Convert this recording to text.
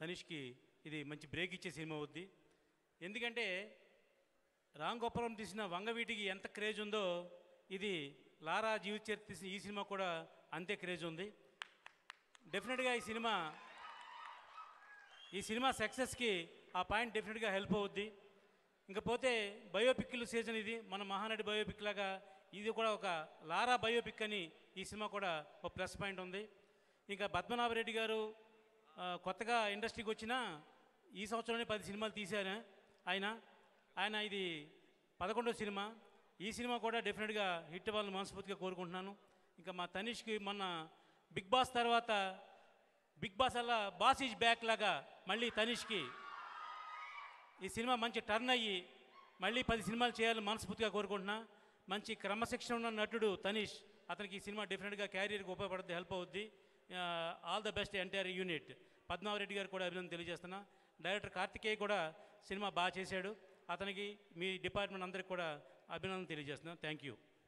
తనిష్కి ఇది మంచి బ్రేక్ ఇచ్చే సినిమా అవుద్ది ఎందుకంటే రామ్ గోపాలం తీసిన వంగవీటికి ఎంత క్రేజ్ ఉందో ఇది లారా జీవిత చరిత్ర తీసిన ఈ సినిమా కూడా అంతే క్రేజ్ ఉంది డెఫినెట్గా ఈ సినిమా ఈ సినిమా సక్సెస్కి ఆ పాయింట్ డెఫినెట్గా హెల్ప్ అవుద్ది ఇంకపోతే బయోపిక్లు సీజన్ ఇది మన మహానటి బయోపిక్ లాగా ఇది కూడా ఒక లారా బయోపిక్ అని ఈ సినిమా కూడా ఒక ప్లస్ పాయింట్ ఉంది ఇంకా పద్మనాభరెడ్డి గారు ఆ, కొత్తగా ఇండస్ట్రీకి వచ్చిన ఈ సంవత్సరంలోనే పది సినిమాలు తీశారు ఆయన ఆయన ఇది పదకొండో సినిమా ఈ సినిమా కూడా డెఫినెట్గా హిట్ అవ్వాలని మనస్ఫూర్తిగా కోరుకుంటున్నాను ఇంకా మా తనిష్కి మొన్న బిగ్ బాస్ తర్వాత బిగ్ బాస్ అలా బాస్ ఈజ్ బ్యాక్ లాగా మళ్ళీ తనిష్కి ఈ సినిమా మంచి టర్న్ అయ్యి మళ్ళీ పది సినిమాలు చేయాలని మనస్ఫూర్తిగా కోరుకుంటున్నా మంచి క్రమశిక్షణ ఉన్న నటుడు తనీష్ అతనికి ఈ సినిమా డెఫినెట్గా క్యారియర్కి ఉపయోగపడుతుంది హెల్ప్ అవుద్ది all the best entire unit Padmavareddy గారు కూడా అభినందన తెలియజేస్తున్నా డైరెక్టర్ కార్తికేయ కూడా సినిమా బాగా చేశాడు అతనికి మీ డిపార్ట్మెంట్ అందరికి కూడా అభినందన తెలియజేస్తున్నా థ్యాంక్ యూ